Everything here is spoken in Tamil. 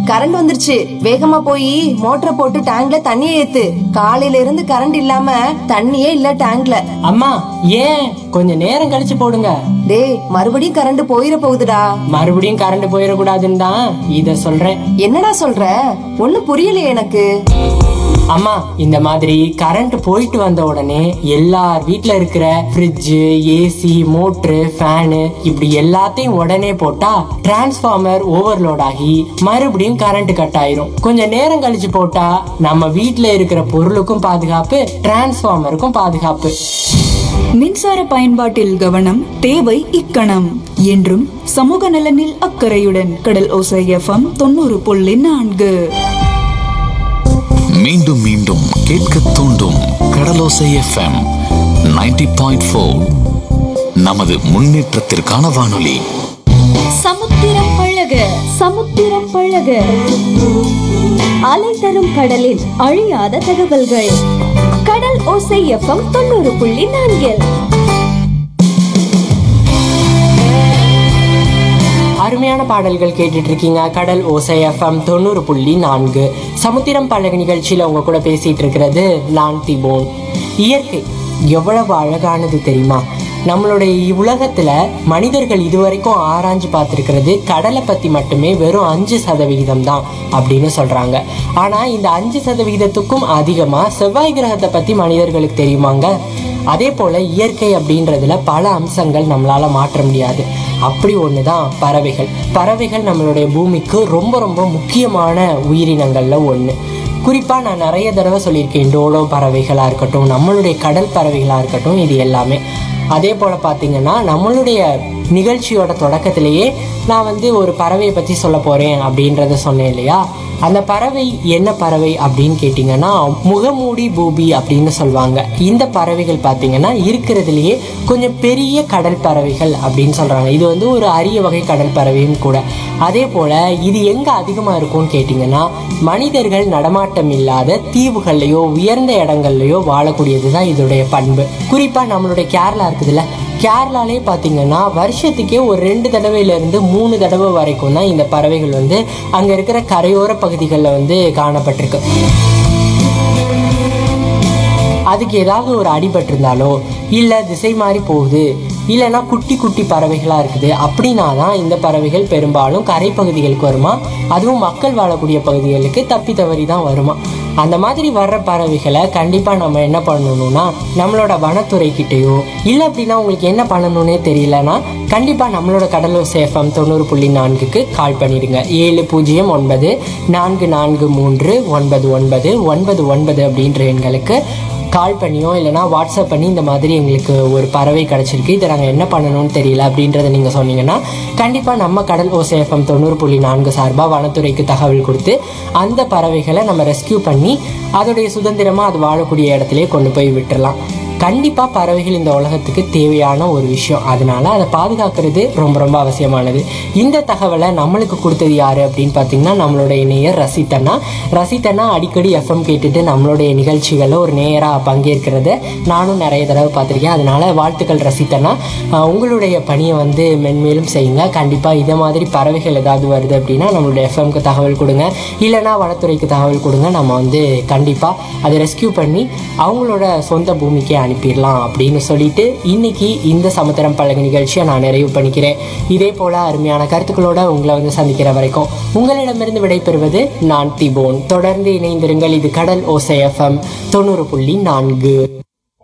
கரண்ட் வந்துருச்சு வேகமா போய் மோட்டரை போட்டு டேங்க்ல தண்ணியை ஏத்து காலையில இருந்து கரண்ட் இல்லாம தண்ணியே இல்ல டேங்க்ல அம்மா ஏன் கொஞ்சம் நேரம் கழிச்சு போடுங்க டேய் மறுபடியும் கரண்ட் போயிட போகுதுடா மறுபடியும் கரண்ட் போயிடக்கூடாதுன்னு தான் இத சொல்றேன் என்னடா சொல்ற ஒண்ணும் புரியலையே எனக்கு அம்மா இந்த மாதிரி கரண்ட் போயிட்டு வந்த உடனே எல்லார் வீட்ல இருக்கிற ஃப்ரிட்ஜ் ஏசி மோட்ரு ஃபேனு இப்படி எல்லாத்தையும் உடனே போட்டா டிரான்ஸ்ஃபார்மர் ஓவர்லோட் ஆகி மறுபடியும் கரண்ட் கட் ஆயிரும் கொஞ்சம் நேரம் கழிச்சு போட்டா நம்ம வீட்ல இருக்கிற பொருளுக்கும் பாதுகாப்பு டிரான்ஸ்ஃபார்மருக்கும் பாதுகாப்பு மின்சார பயன்பாட்டில் கவனம் தேவை இக்கணம் என்றும் சமூக நலனில் அக்கறையுடன் கடல் ஓசை எஃப்எம் தொண்ணூறு புள்ளி நான்கு மீண்டும் மீண்டும் கேட்க தூண்டும் கடலோசை எஃப்எம் 90.4 பாயிண்ட் நமது முன்னேற்றத்திற்கான வானொலி சமுத்திரம் பழக சமுத்திரம் பழக அலை தரும் கடலில் அழியாத தகவல்கள் கடல் ஓசை எஃப்எம் தொண்ணூறு புள்ளி நான்கில் அருமையான பாடல்கள் கேட்டுட்டு இருக்கீங்க கடல் ஓசை எஃப்எம் தொண்ணூறு புள்ளி நான்கு சமுத்திரம் பழகு நிகழ்ச்சியில உங்க கூட பேசிட்டு இருக்கிறது நான் திபோன் இயற்கை எவ்வளவு அழகானது தெரியுமா நம்மளுடைய உலகத்துல மனிதர்கள் இதுவரைக்கும் ஆராய்ஞ்சு பார்த்திருக்கிறது கடலை பத்தி மட்டுமே வெறும் அஞ்சு சதவிகிதம் தான் அப்படின்னு சொல்றாங்க ஆனா இந்த அஞ்சு சதவிகிதத்துக்கும் அதிகமா செவ்வாய் கிரகத்தை பத்தி மனிதர்களுக்கு தெரியுமாங்க அதே போல இயற்கை அப்படின்றதுல பல அம்சங்கள் நம்மளால மாற்ற முடியாது அப்படி ஒன்று தான் பறவைகள் பறவைகள் நம்மளுடைய பூமிக்கு ரொம்ப ரொம்ப முக்கியமான உயிரினங்கள்ல ஒன்று குறிப்பாக நான் நிறைய தடவை சொல்லியிருக்கேன் டோலோ பறவைகளாக இருக்கட்டும் நம்மளுடைய கடல் பறவைகளாக இருக்கட்டும் இது எல்லாமே அதே போல் பார்த்தீங்கன்னா நம்மளுடைய நிகழ்ச்சியோட தொடக்கத்திலேயே நான் வந்து ஒரு பறவையை பற்றி சொல்ல போகிறேன் அப்படின்றத சொன்னேன் இல்லையா அந்த பறவை என்ன பறவை அப்படின்னு கேட்டிங்கன்னா முகமூடி பூபி அப்படின்னு சொல்லுவாங்க இந்த பறவைகள் பார்த்தீங்கன்னா இருக்கிறதுலையே கொஞ்சம் பெரிய கடல் பறவைகள் அப்படின்னு சொல்கிறாங்க இது வந்து ஒரு அரிய வகை கடல் பறவையும் கூட அதே போல் இது எங்கே அதிகமாக இருக்கும்னு கேட்டிங்கன்னா மனிதர்கள் நடமாட்டம் இல்லாத தீவுகள்லையோ உயர்ந்த இடங்கள்லையோ வாழக்கூடியது தான் இதோடைய பண்பு குறிப்பாக நம்மளுடைய கேரளா இருக்குதுல்ல கேரளாலே பார்த்தீங்கன்னா வருஷத்துக்கே ஒரு ரெண்டு தடவையில இருந்து மூணு தடவை வரைக்கும் தான் இந்த பறவைகள் வந்து அங்கே இருக்கிற கரையோர பகுதிகளில் வந்து காணப்பட்டிருக்கு அதுக்கு ஏதாவது ஒரு அடிபட்டிருந்தாலோ இல்லை திசை மாறி போகுது இல்லைன்னா குட்டி குட்டி பறவைகளாக இருக்குது அப்படின்னா தான் இந்த பறவைகள் பெரும்பாலும் கரை பகுதிகளுக்கு வருமா அதுவும் மக்கள் வாழக்கூடிய பகுதிகளுக்கு தப்பி தவறி தான் வருமா அந்த மாதிரி வர்ற பறவைகளை கண்டிப்பாக நம்ம என்ன பண்ணணும்னா நம்மளோட வனத்துறைக்கிட்டேயோ இல்லை அப்படின்னா உங்களுக்கு என்ன பண்ணணும்னே தெரியலனா கண்டிப்பாக நம்மளோட கடலூர் சேஃபம் தொண்ணூறு புள்ளி நான்குக்கு கால் பண்ணிடுங்க ஏழு பூஜ்ஜியம் ஒன்பது நான்கு நான்கு மூன்று ஒன்பது ஒன்பது ஒன்பது ஒன்பது அப்படின்ற எண்களுக்கு கால் பண்ணியோ இல்லைனா வாட்ஸ்அப் பண்ணி இந்த மாதிரி எங்களுக்கு ஒரு பறவை கிடச்சிருக்கு இதை நாங்கள் என்ன பண்ணணும்னு தெரியல அப்படின்றத நீங்கள் சொன்னீங்கன்னா கண்டிப்பாக நம்ம கடல் ஓசேஃபம் தொண்ணூறு புள்ளி நான்கு சார்பாக வனத்துறைக்கு தகவல் கொடுத்து அந்த பறவைகளை நம்ம ரெஸ்கியூ பண்ணி அதோடைய சுதந்திரமாக அது வாழக்கூடிய இடத்துலயே கொண்டு போய் விட்டுறலாம் கண்டிப்பாக பறவைகள் இந்த உலகத்துக்கு தேவையான ஒரு விஷயம் அதனால அதை பாதுகாக்கிறது ரொம்ப ரொம்ப அவசியமானது இந்த தகவலை நம்மளுக்கு கொடுத்தது யாரு அப்படின்னு பார்த்தீங்கன்னா நம்மளுடைய நேயர் ரசித்தனா ரசித்தனா அடிக்கடி எஃப்எம் கேட்டுட்டு நம்மளுடைய நிகழ்ச்சிகளில் ஒரு நேயராக பங்கேற்கிறத நானும் நிறைய தடவை பார்த்துருக்கேன் அதனால வாழ்த்துக்கள் ரசித்தனா அஹ் உங்களுடைய பணியை வந்து மென்மேலும் செய்யுங்க கண்டிப்பாக இதே மாதிரி பறவைகள் ஏதாவது வருது அப்படின்னா நம்மளுடைய எஃப்எம்க்கு தகவல் கொடுங்க இல்லைனா வனத்துறைக்கு தகவல் கொடுங்க நம்ம வந்து கண்டிப்பாக அதை ரெஸ்கியூ பண்ணி அவங்களோட சொந்த பூமிக்கே அனுப்பிடலாம் அப்படின்னு சொல்லிட்டு இன்னைக்கு இந்த சமுத்திரம் பழகு நிகழ்ச்சியை நான் நிறைவு பண்ணிக்கிறேன் இதே போல அருமையான கருத்துக்களோட உங்களை வந்து சந்திக்கிற வரைக்கும் உங்களிடமிருந்து விடைபெறுவது நான் திபோன் தொடர்ந்து இணைந்திருங்கள் இது கடல் ஓசை எஃப்எம் தொண்ணூறு புள்ளி நான்கு